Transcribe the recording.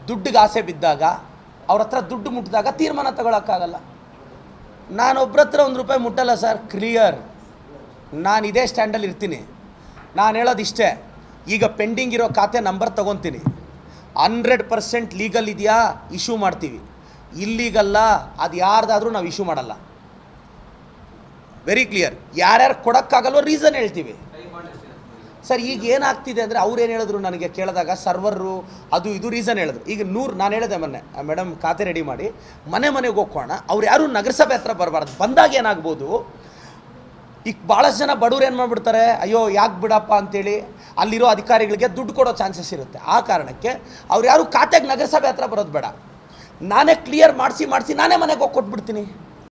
ದುಡ್ಡಿಗೆ ಆಸೆ ಬಿದ್ದಾಗ ಅವ್ರ ಹತ್ರ ದುಡ್ಡು ಮುಟ್ಟಿದಾಗ ತೀರ್ಮಾನ ತಗೊಳಕ್ಕಾಗಲ್ಲ ನಾನೊಬ್ಬರ ಹತ್ರ ಒಂದು ರೂಪಾಯಿ ಮುಟ್ಟಲ್ಲ ಸರ್ ಕ್ಲಿಯರ್ ನಾನು ಇದೇ ಸ್ಟ್ಯಾಂಡಲ್ಲಿ ಇರ್ತೀನಿ ನಾನು ಹೇಳೋದು ಇಷ್ಟೇ ಈಗ ಪೆಂಡಿಂಗ್ ಇರೋ ಖಾತೆ ನಂಬರ್ ತೊಗೊತೀನಿ ಹಂಡ್ರೆಡ್ ಪರ್ಸೆಂಟ್ ಲೀಗಲ್ ಇದೆಯಾ ಇಶ್ಯೂ ಮಾಡ್ತೀವಿ ಇಲ್ಲೀಗಲ್ಲ ಅದು ಯಾರ್ದಾದ್ರೂ ನಾವು ಇಶ್ಯೂ ಮಾಡಲ್ಲ ವೆರಿ ಕ್ಲಿಯರ್ ಯಾರ್ಯಾರು ಕೊಡೋಕ್ಕಾಗಲ್ವೋ ರೀಸನ್ ಹೇಳ್ತೀವಿ ಸರ್ ಈಗ ಏನಾಗ್ತಿದೆ ಅಂದರೆ ಅವ್ರು ಏನು ಹೇಳಿದ್ರು ನನಗೆ ಕೇಳಿದಾಗ ಸರ್ವರು ಅದು ಇದು ರೀಸನ್ ಹೇಳಿದ್ರು ಈಗ ನೂರು ನಾನು ಹೇಳಿದೆ ಮೊನ್ನೆ ಮೇಡಮ್ ಖಾತೆ ರೆಡಿ ಮಾಡಿ ಮನೆ ಮನೆಗೆ ಹೋಗೋಣ ಅವ್ರು ಯಾರು ನಗರಸಭೆ ಹತ್ರ ಬರಬಾರ್ದು ಬಂದಾಗ ಏನಾಗ್ಬೋದು ಈಗ ಭಾಳಷ್ಟು ಜನ ಬಡವ್ರು ಏನು ಮಾಡಿಬಿಡ್ತಾರೆ ಅಯ್ಯೋ ಯಾಕೆ ಬಿಡಪ್ಪ ಅಂತೇಳಿ ಅಲ್ಲಿರೋ ಅಧಿಕಾರಿಗಳಿಗೆ ದುಡ್ಡು ಕೊಡೋ ಚಾನ್ಸಸ್ ಇರುತ್ತೆ ಆ ಕಾರಣಕ್ಕೆ ಅವ್ರು ಯಾರು ಖಾತೆಗೆ ನಗರಸಭೆ ಹತ್ರ ಬರೋದು ಬೇಡ ನಾನೇ ಕ್ಲಿಯರ್ ಮಾಡಿಸಿ ಮಾಡಿಸಿ ನಾನೇ ಮನೆಗೆ ಹೋಗಿ ಕೊಟ್ಬಿಡ್ತೀನಿ